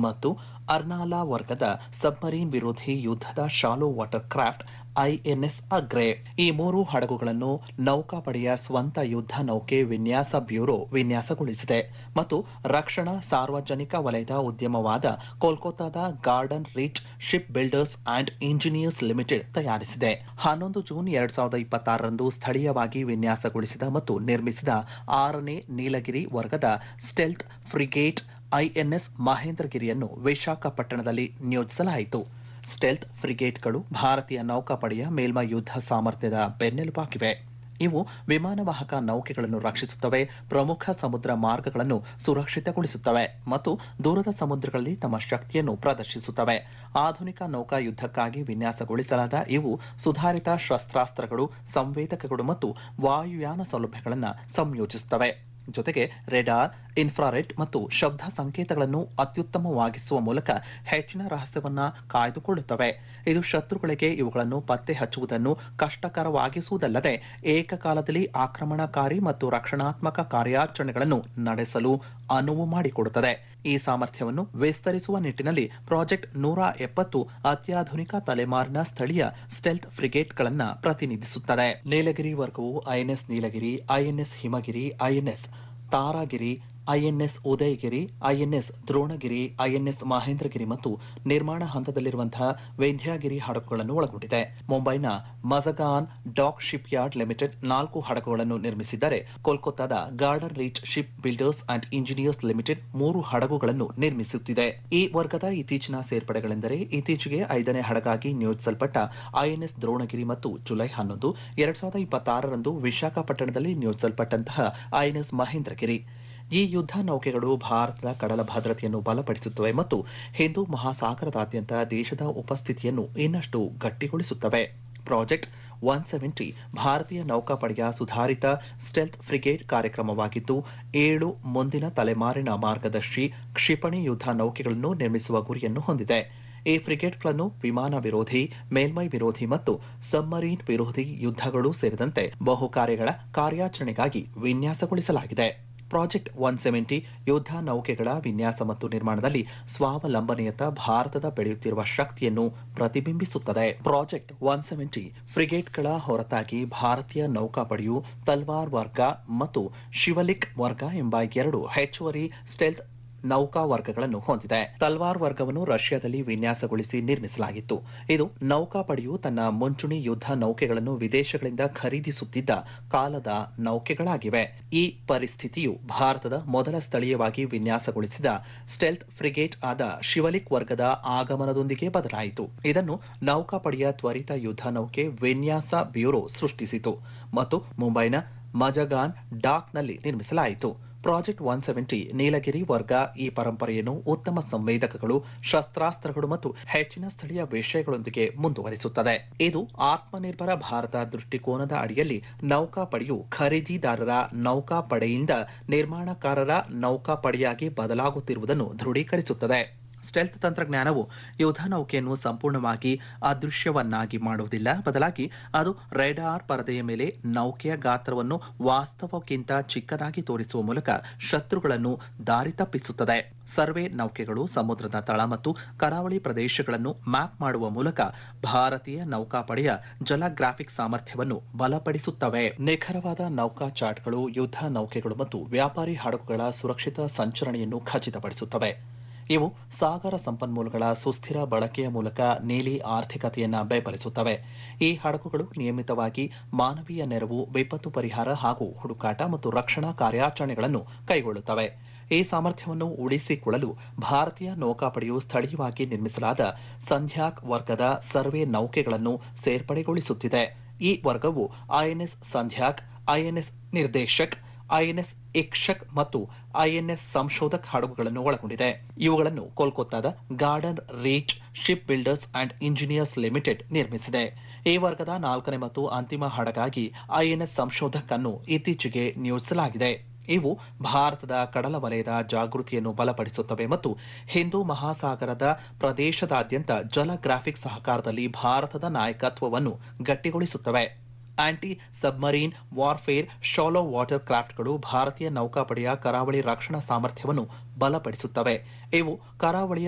ಮತ್ತು ಅರ್ನಾಲಾ ವರ್ಗದ ಸಬ್ಮರೀನ್ ವಿರೋಧಿ ಯುದ್ಧದ shallow water craft INS Agray ಈ ಮೂರು ಹಡಗುಗಳನ್ನು ನೌಕಾಪಡೆಯ ಸ್ವಂತ ಯುದ್ಧ ನೌಕೆ ವಿನ್ಯಾಸ ಬ್ಯೂರೋ ವಿನ್ಯಾಸಗೊಳಿಸಿದೆ ಮತ್ತು ರಕ್ಷಣಾ ಸಾರ್ವಜನಿಕ ವಲಯದ ಉದ್ಯಮವಾದ ಕೋಲ್ಕತ್ತಾದ Garden Reach Shipbuilders and Engineers Limited ತಯಾರಿಸಿದೆ ಹನ್ನೊಂದು ಜೂನ್ ಎರಡ್ ಸಾವಿರದ ಇಪ್ಪತ್ತಾರರಂದು ಸ್ಥಳೀಯವಾಗಿ ವಿನ್ಯಾಸಗೊಳಿಸಿದ ಮತ್ತು ನಿರ್ಮಿಸಿದ ಆರನೇ ನೀಲಗಿರಿ ವರ್ಗದ ಸ್ಟೆಲ್ತ್ ಫ್ರಿಗೇಟ್ ಐಎನ್ಎಸ್ ಮಹೇಂದ್ರಗಿರಿಯನ್ನು ವಿಶಾಖಪಟ್ಟಣದಲ್ಲಿ ನಿಯೋಜಿಸಲಾಯಿತು ಸ್ಟೆಲ್ತ್ ಫ್ರಿಗೇಟ್ಗಳು ಭಾರತೀಯ ನೌಕಾಪಡೆಯ ಮೇಲ್ಮೈ ಯುದ್ಧ ಸಾಮರ್ಥ್ಯದ ಬೆನ್ನೆಲುಬಾಗಿವೆ ಇವು ವಿಮಾನವಾಹಕ ನೌಕೆಗಳನ್ನು ರಕ್ಷಿಸುತ್ತವೆ ಪ್ರಮುಖ ಸಮುದ್ರ ಮಾರ್ಗಗಳನ್ನು ಸುರಕ್ಷಿತಗೊಳಿಸುತ್ತವೆ ಮತ್ತು ದೂರದ ಸಮುದ್ರಗಳಲ್ಲಿ ತಮ್ಮ ಶಕ್ತಿಯನ್ನು ಪ್ರದರ್ಶಿಸುತ್ತವೆ ಆಧುನಿಕ ನೌಕಾ ಯುದ್ಧಕ್ಕಾಗಿ ವಿನ್ಯಾಸಗೊಳಿಸಲಾದ ಇವು ಸುಧಾರಿತ ಶಸ್ತ್ರಾಸ್ತ್ರಗಳು ಸಂವೇದಕಗಳು ಮತ್ತು ವಾಯುಯಾನ ಸೌಲಭ್ಯಗಳನ್ನು ಸಂಯೋಜಿಸುತ್ತವೆ ಜೊತೆಗೆ ರೆಡಾರ್ ಇನ್ಫ್ರಾರೆಡ್ ಮತ್ತು ಶಬ್ದ ಸಂಕೇತಗಳನ್ನು ಅತ್ಯುತ್ತಮವಾಗಿಸುವ ಮೂಲಕ ಹೆಚ್ಚಿನ ರಹಸ್ಯವನ್ನ ಕಾಯ್ದುಕೊಳ್ಳುತ್ತವೆ ಇದು ಶತ್ರುಗಳಿಗೆ ಇವುಗಳನ್ನು ಪತ್ತೆ ಹಚ್ಚುವುದನ್ನು ಕಷ್ಟಕರವಾಗಿಸುವುದಲ್ಲದೆ ಏಕಕಾಲದಲ್ಲಿ ಆಕ್ರಮಣಕಾರಿ ಮತ್ತು ರಕ್ಷಣಾತ್ಮಕ ಕಾರ್ಯಾಚರಣೆಗಳನ್ನು ನಡೆಸಲು ಅನುವು ಮಾಡಿಕೊಡುತ್ತದೆ ಈ ಸಾಮರ್ಥ್ಯವನ್ನು ವಿಸ್ತರಿಸುವ ನಿಟ್ಟಿನಲ್ಲಿ ಪ್ರಾಜೆಕ್ಟ್ ನೂರ ಎಪ್ಪತ್ತು ಅತ್ಯಾಧುನಿಕ ತಲೆಮಾರಿನ ಸ್ಥಳೀಯ ಸ್ಟೆಲ್ತ್ ಫ್ರಿಗೇಟ್ಗಳನ್ನು ಪ್ರತಿನಿಧಿಸುತ್ತದೆ ನೀಲಗಿರಿ ವರ್ಗವು INS Nilgiri INS Himagiri INS Taragiri INS Udaygiri INS Dronagiri INS Mahendragiri ಮತ್ತು ನಿರ್ಮಾಣ ಹಂತದಲ್ಲಿರುವಂತಹ ವಿಂಧ್ಯಾಗಿರಿ ಹಡಗುಗಳನ್ನು ಒಳಗೊಂಡಿದೆ ಮುಂಬೈನ Mazagon Dock Shipyard Limited ನಾಲ್ಕು ಹಡಗುಗಳನ್ನು ನಿರ್ಮಿಸಿದ್ದರೆ ಕೋಲ್ಕತ್ತಾದ Garden Reach Shipbuilders and Engineers Limited ಮೂರು ಹಡಗುಗಳನ್ನು ನಿರ್ಮಿಸುತ್ತಿದೆ ಈ ವರ್ಗದ ಇತ್ತೀಚಿನ ಸೇರ್ಪಡೆಗಳೆಂದರೆ ಇತ್ತೀಚೆಗೆ ಐದನೇ ಹಡಗಾಗಿ ನಿಯೋಜಿಸಲ್ಪಟ್ಟ ಐಎನ್ಎಸ್ ದ್ರೋಣಗಿರಿ ಮತ್ತು ಜುಲೈ ಹನ್ನೊಂದು ಎರಡ್ ಸಾವಿರದ ಇಪ್ಪತ್ತಾರರಂದು ವಿಶಾಖಪಟ್ಟಣದಲ್ಲಿ ನಿಯೋಜಿಸಲ್ಪಟ್ಟಂತಹ ಐಎನ್ಎಸ್ ಮಹೇಂದ್ರಗಿರಿ ಈ ಯುದ್ಧ ನೌಕೆಗಳು ಭಾರತದ ಕಡಲ ಭದ್ರತೆಯನ್ನು ಬಲಪಡಿಸುತ್ತವೆ ಮತ್ತು ಹಿಂದೂ ಮಹಾಸಾಗರದಾದ್ಯಂತ ದೇಶದ ಉಪಸ್ಥಿತಿಯನ್ನು ಇನ್ನಷ್ಟು ಗಟ್ಟಿಗೊಳಿಸುತ್ತವೆ ಪ್ರಾಜೆಕ್ಟ್ ಒನ್ ಸೆವೆಂಟಿ ಭಾರತೀಯ ನೌಕಾಪಡೆಯ ಸುಧಾರಿತ ಸ್ಟೆಲ್ತ್ ಫ್ರಿಗೇಟ್ ಕಾರ್ಯಕ್ರಮವಾಗಿದ್ದು ಏಳು ಮುಂದಿನ ತಲೆಮಾರಿನ ಮಾರ್ಗದರ್ಶಿ ಕ್ಷಿಪಣಿ ಯುದ್ಧ ನೌಕೆಗಳನ್ನು ನಿರ್ಮಿಸುವ ಗುರಿಯನ್ನು ಹೊಂದಿದೆ ಈ ಫ್ರಿಗೇಟ್ಗಳನ್ನು ವಿಮಾನ ವಿರೋಧಿ ಮೇಲ್ಮೈ ವಿರೋಧಿ ಮತ್ತು ಸಬ್ಮರೀನ್ ವಿರೋಧಿ ಯುದ್ಧಗಳು ಸೇರಿದಂತೆ ಬಹು ಕಾರ್ಯಗಳ ಕಾರ್ಯಾಚರಣೆಗಾಗಿ ವಿನ್ಯಾಸಗೊಳಿಸಲಾಗಿದೆ ಪ್ರಾಜೆಕ್ಟ್ ಒನ್ ಸೆವೆಂಟಿ ಯುದ್ಧ ನೌಕೆಗಳ ವಿನ್ಯಾಸ ಮತ್ತು ನಿರ್ಮಾಣದಲ್ಲಿ ಸ್ವಾವಲಂಬನೆಯತ್ತ ಭಾರತದ ಬೆಳೆಯುತ್ತಿರುವ ಶಕ್ತಿಯನ್ನು ಪ್ರತಿಬಿಂಬಿಸುತ್ತದೆ ಪ್ರಾಜೆಕ್ಟ್ ಒನ್ ಸೆವೆಂಟಿ ಫ್ರಿಗೇಟ್ಗಳ ಹೊರತಾಗಿ ಭಾರತೀಯ ನೌಕಾಪಡೆಯು ತಲ್ವಾರ್ ವರ್ಗ ಮತ್ತು ಶಿವಲಿಕ್ ವರ್ಗ ಎಂಬ ಎರಡು ಹೆಚ್ಚುವರಿ ಸ್ಟೆಲ್ತ್ ನೌಕಾ ವರ್ಗಗಳನ್ನು ಹೊಂದಿದೆ ತಲ್ವಾರ್ ವರ್ಗವನ್ನು ರಷ್ಯಾದಲ್ಲಿ ವಿನ್ಯಾಸಗೊಳಿಸಿ ನಿರ್ಮಿಸಲಾಗಿತ್ತು ಇದು ನೌಕಾಪಡೆಯು ತನ್ನ ಮುಂಚೂಣಿ ಯುದ್ಧ ನೌಕೆಗಳನ್ನು ವಿದೇಶಗಳಿಂದ ಖರೀದಿಸುತ್ತಿದ್ದ ಕಾಲದ ನೌಕೆಗಳಾಗಿವೆ ಈ ಪರಿಸ್ಥಿತಿಯು ಭಾರತದ ಮೊದಲ ಸ್ಥಳೀಯವಾಗಿ ವಿನ್ಯಾಸಗೊಳಿಸಿದ ಸ್ಟೆಲ್ತ್ ಫ್ರಿಗೇಟ್ ಆದ ಶಿವಲಿಕ್ ವರ್ಗದ ಆಗಮನದೊಂದಿಗೆ ಬದಲಾಯಿತು ಇದನ್ನು ನೌಕಾಪಡೆಯ ತ್ವರಿತ ಯುದ್ಧ ನೌಕೆ ವಿನ್ಯಾಸ ಬ್ಯೂರೋ ಸೃಷ್ಟಿಸಿತು ಮತ್ತು ಮುಂಬೈನ ಮಜಗಾನ್ ಡಾಕ್ನಲ್ಲಿ ನಿರ್ಮಿಸಲಾಯಿತು ಪ್ರಾಜೆಕ್ಟ್ ಒನ್ ಸೆವೆಂಟಿ ನೀಲಗಿರಿ ವರ್ಗ ಈ ಪರಂಪರೆಯನ್ನು ಉತ್ತಮ ಸಂವೇದಕಗಳು ಶಸ್ತ್ರಾಸ್ತ್ರಗಳು ಮತ್ತು ಹೆಚ್ಚಿನ ಸ್ಥಳೀಯ ವಿಷಯಗಳೊಂದಿಗೆ ಮುಂದುವರಿಸುತ್ತದೆ ಇದು ಆತ್ಮನಿರ್ಭರ ಭಾರತ ದೃಷ್ಟಿಕೋನದ ಅಡಿಯಲ್ಲಿ ನೌಕಾಪಡೆಯು ಖರೀದಿದಾರರ ನೌಕಾಪಡೆಯಿಂದ ನಿರ್ಮಾಣಕಾರರ ನೌಕಾಪಡೆಯಾಗಿ ಬದಲಾಗುತ್ತಿರುವುದನ್ನು ದೃಢೀಕರಿಸುತ್ತದೆ ಸ್ಟೆಲ್ತ್ ತಂತ್ರಜ್ಞಾನವು ಯುದ್ಧ ನೌಕೆಯನ್ನು ಸಂಪೂರ್ಣವಾಗಿ ಅದೃಶ್ಯವನ್ನಾಗಿ ಮಾಡುವುದಿಲ್ಲ ಬದಲಾಗಿ ಅದು ರೇಡಾರ್ ಪರದೆಯ ಮೇಲೆ ನೌಕೆಯ ಗಾತ್ರವನ್ನು ವಾಸ್ತವಕ್ಕಿಂತ ಚಿಕ್ಕದಾಗಿ ತೋರಿಸುವ ಮೂಲಕ ಶತ್ರುಗಳನ್ನು ದಾರಿ ತಪ್ಪಿಸುತ್ತದೆ ಸರ್ವೆ ನೌಕೆಗಳು ಸಮುದ್ರದ ತಳ ಮತ್ತು ಕರಾವಳಿ ಪ್ರದೇಶಗಳನ್ನು ಮ್ಯಾಪ್ ಮಾಡುವ ಮೂಲಕ ಭಾರತೀಯ ನೌಕಾಪಡೆಯ ಜಲ ಗ್ರಾಫಿಕ್ ಸಾಮರ್ಥ್ಯವನ್ನು ಬಲಪಡಿಸುತ್ತವೆ ನಿಖರವಾದ ನೌಕಾ ಚಾರ್ಟ್ಗಳು ಯುದ್ಧ ನೌಕೆಗಳು ಮತ್ತು ವ್ಯಾಪಾರಿ ಹಡಗುಗಳ ಸುರಕ್ಷಿತ ಸಂಚರಣೆಯನ್ನು ಖಚಿತಪಡಿಸುತ್ತವೆ ಇವು ಸಾಗರ ಸಂಪನ್ಮೂಲಗಳ ಸುಸ್ಥಿರ ಬಳಕೆಯ ಮೂಲಕ ನೀಲಿ ಆರ್ಥಿಕತೆಯನ್ನ ಬೆಂಬಲಿಸುತ್ತವೆ ಈ ಹಡಗುಗಳು ನಿಯಮಿತವಾಗಿ ಮಾನವೀಯ ನೆರವು ವಿಪತ್ತು ಪರಿಹಾರ ಹಾಗೂ ಹುಡುಕಾಟ ಮತ್ತು ರಕ್ಷಣಾ ಕಾರ್ಯಾಚರಣೆಗಳನ್ನು ಕೈಗೊಳ್ಳುತ್ತವೆ ಈ ಸಾಮರ್ಥ್ಯವನ್ನು ಉಳಿಸಿಕೊಳ್ಳಲು ಭಾರತೀಯ ನೌಕಾಪಡೆಯು ಸ್ಥಳೀಯವಾಗಿ ನಿರ್ಮಿಸಲಾದ ಸಂಧ್ಯಾಕ್ ವರ್ಗದ ಸರ್ವೆ ನೌಕೆಗಳನ್ನು ಸೇರ್ಪಡೆಗೊಳಿಸುತ್ತಿದೆ ಈ ವರ್ಗವು INS Sandhayak INS Nirdeshak INS Ikshak ಮತ್ತು ಐಎನ್ಎಸ್ ಸಂಶೋಧಕ್ ಹಡಗುಗಳನ್ನು ಒಳಗೊಂಡಿದೆ ಇವುಗಳನ್ನು ಕೋಲ್ಕತ್ತಾದ Garden Reach Shipbuilders and Engineers Limited ನಿರ್ಮಿಸಿದೆ ಈ ವರ್ಗದ ನಾಲ್ಕನೇ ಮತ್ತು ಅಂತಿಮ ಹಡಗಾಗಿ ಐಎನ್ಎಸ್ ಸಂಶೋಧಕ್ ಅನ್ನು ಇತ್ತೀಚೆಗೆ ನಿಯೋಜಿಸಲಾಗಿದೆ ಇವು ಭಾರತದ ಕಡಲ ವಲಯದ ಜಾಗೃತಿಯನ್ನು ಬಲಪಡಿಸುತ್ತವೆ ಮತ್ತು ಹಿಂದೂ ಮಹಾಸಾಗರದ ಪ್ರದೇಶದಾದ್ಯಂತ ಜಲ ಗ್ರಾಫಿಕ್ ಸಹಕಾರದಲ್ಲಿ ಭಾರತದ ನಾಯಕತ್ವವನ್ನು ಗಟ್ಟಿಗೊಳಿಸುತ್ತವೆ anti submarine warfare shallow water ಕ್ರಾಫ್ಟ್ಗಳು ಭಾರತೀಯ ನೌಕಾಪಡೆಯ ಕರಾವಳಿ ರಕ್ಷಣಾ ಸಾಮರ್ಥ್ಯವನ್ನು ಬಲಪಡಿಸುತ್ತವೆ ಇವು ಕರಾವಳಿಯ